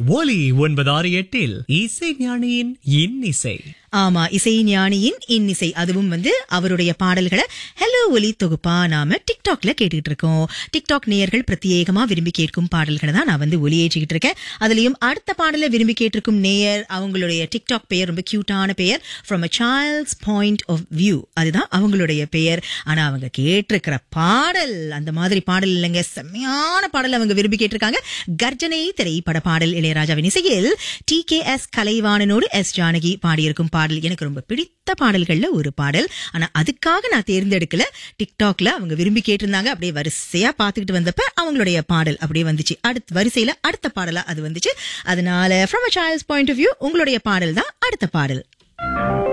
ஒலி ஒன்பது ஆறு எட்டில் இசை ஞானியின் இன்னிசை ஆமா இசை ஞானியின் இன்னிசை அதுவும் வந்து அவருடைய பாடல்களை ஹலோ ஒலி தொகுப்பா நாம டிக்டாக்ல கேட்டுட்டு இருக்கோம் டிக்டாக் நேயர்கள் பிரத்யேகமா விரும்பி கேட்கும் பாடல்களை தான் நான் வந்து ஒலியேற்றிக்கிட்டு இருக்கேன் அதுலயும் அடுத்த பாடலை விரும்பி கேட்டிருக்கும் நேயர் அவங்களுடைய டிக்டாக் பெயர் ரொம்ப கியூட்டான பெயர் from a child's point of view அதுதான் அவங்களுடைய பெயர் ஆனா அவங்க கேட்டிருக்கிற பாடல் அந்த மாதிரி பாடல் இல்லைங்க செம்மையான பாடல் அவங்க விரும்பி கேட்டிருக்காங்க கர்ஜனை திரைப்பட பாடல் இளையராஜாவின் இசையில் டி கே எஸ் கலைவாணனோடு எஸ் ஜானகி பாடியிருக்கும் பாடல் எனக்கு ரொம்ப பிடித்த பாடல்கள்ல ஒரு பாடல் ஆனா அதுக்காக நான் தேர்ந்தெடுக்கல டிக்டாக்ல அவங்க விரும்பி கேட்டிருந்தாங்க அப்படியே வரிசையா பாத்துக்கிட்டு வந்தப்ப அவங்களுடைய பாடல் அப்படியே வந்துச்சு அடுத்த வரிசையில அடுத்த பாடலா அது வந்துச்சு அதனால from a child's point of view உங்களுடைய பாடல் தான் அடுத்த பாடல்